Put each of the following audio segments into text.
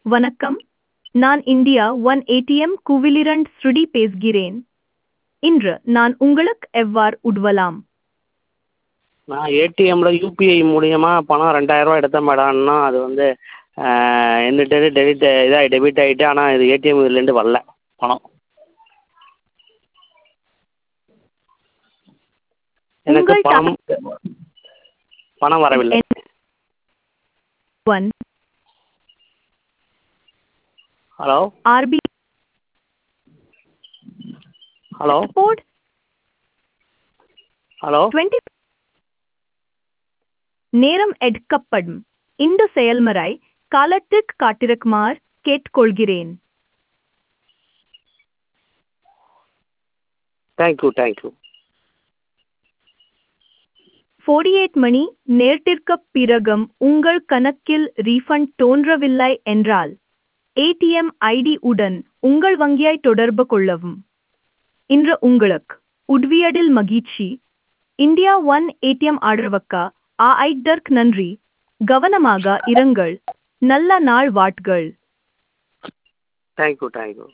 வணக்கம் நான் India one ATM குவிலிரண்ட் ஸ்ருடி பேசுகிறேன் இன்று நான் உங்களுக்கு எவ்வாறு உதவலாம் நான் ஏடிஎம்ல யூபிஐ மூலியமா பணம் ரெண்டாயிரரூவா எடுத்தேன் மேடம் இன்னும் அது வந்து என்கிட்ட டெபிட் இதாகி டெபிட் ஆகிட்டு ஆனால் இது ஏடிஎம் இதுலேருந்து வரல பணம் எனக்கு உங்கள் பணம் பணம் வரவில்லை one hello RP hello report hello twenty நேரம் எடுக்கப்படும் இந்த செயல்முறை காலத்திற்கு காட்டிருக்குமாறு கேட்டுக்கொள்கிறேன் தேங்க்யூ தேங்க்யூ ஃபோர்டி எயிட் மணி நேரத்திற்குப் பிறகும் உங்கள் கணக்கில் ரீஃபண்ட் தோன்றவில்லை என்றால் ஏடிஎம் ஐடி உடன் உங்கள் வங்கியை தொடர்பு கொள்ளவும் இன்று உங்களுக்கு உதவியதில் மகிழ்ச்சி இந்தியா ஒன் ஏடிஎம் ஆதரவுக்கு ஆய்டர்க் நன்றி கவனமாக இருங்கள் நல்ல நாள் வாட்கள் thank you thank you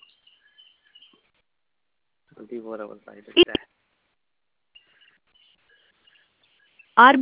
twenty four hours ஆகிடுச்சு ஆர்பி